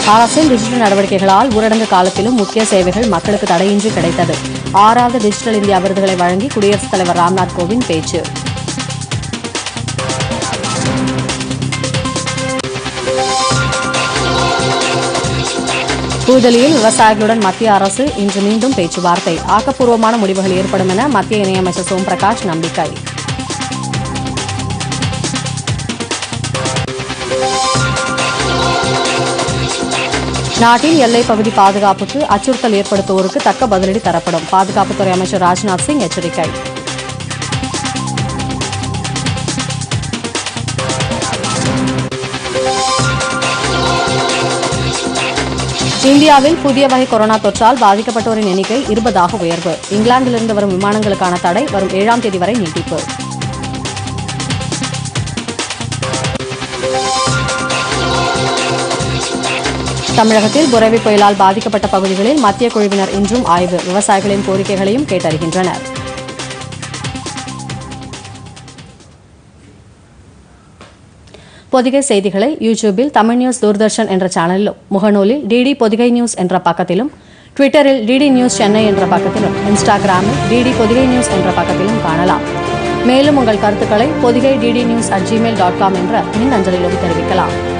அரசின் டிஜிட்டல் நடவடிக்கைகளால் ஊரடங்கு காலத்திலும் முக்கிய சேவைகள் மக்களுக்கு தடையின்றி கிடைத்தது ஆறாவது டிஜிட்டல் இந்தியா விருதுகளை வழங்கி குடியரசுத் தலைவர் ராம்நாத் கோவிந்த் பேச்சு புதுதில்லியில் விவசாயிகளுடன் மத்திய அரசு இன்று மீண்டும் பேச்சுவார்த்தை ஆக்கப்பூர்வமான முடிவுகள் ஏற்படும் என மத்திய இணையமைச்சர் சோம் பிரகாஷ் நம்பிக்கை நாட்டின் எல்லைப் பகுதி பாதுகாப்புக்கு அச்சுறுத்தல் ஏற்படுத்துவோருக்கு தக்க பதிலடி தரப்படும் பாதுகாப்புத்துறை அமைச்சர் ராஜ்நாத் சிங் எச்சரிக்கை இந்தியாவில் புதிய வகை கொரோனா தொற்றால் பாதிக்கப்பட்டோரின் எண்ணிக்கை இருபதாக உயர்வு இங்கிலாந்திலிருந்து வரும் விமானங்களுக்கான தடை வரும் ஏழாம் தேதி வரை நீட்டிப்பு தமிழகத்தில் புரவி புயலால் பாதிக்கப்பட்ட பகுதிகளில் மத்திய குழுவினர் இன்றும் ஆய்வு விவசாயிகளின் கோரிக்கைகளையும் கேட்டறிகின்றனர் பொதிகை செய்திகளை யூடியூபில் தமிழ் நியூஸ் தூர்தர்ஷன் என்ற சேனலிலும் முகநூலில் டிடி பொதிகை நியூஸ் என்ற பக்கத்திலும் ட்விட்டரில் டிடி நியூஸ் சென்னை என்ற பக்கத்திலும் இன்ஸ்டாகிராமில் டிடி பொதிகை நியூஸ் என்ற பக்கத்திலும் காணலாம் மேலும் உங்கள் கருத்துக்களை Podhigai DD news at Gmail dot com என்ற மின் அஞ்சலிலும் தெரிவிக்கலாம்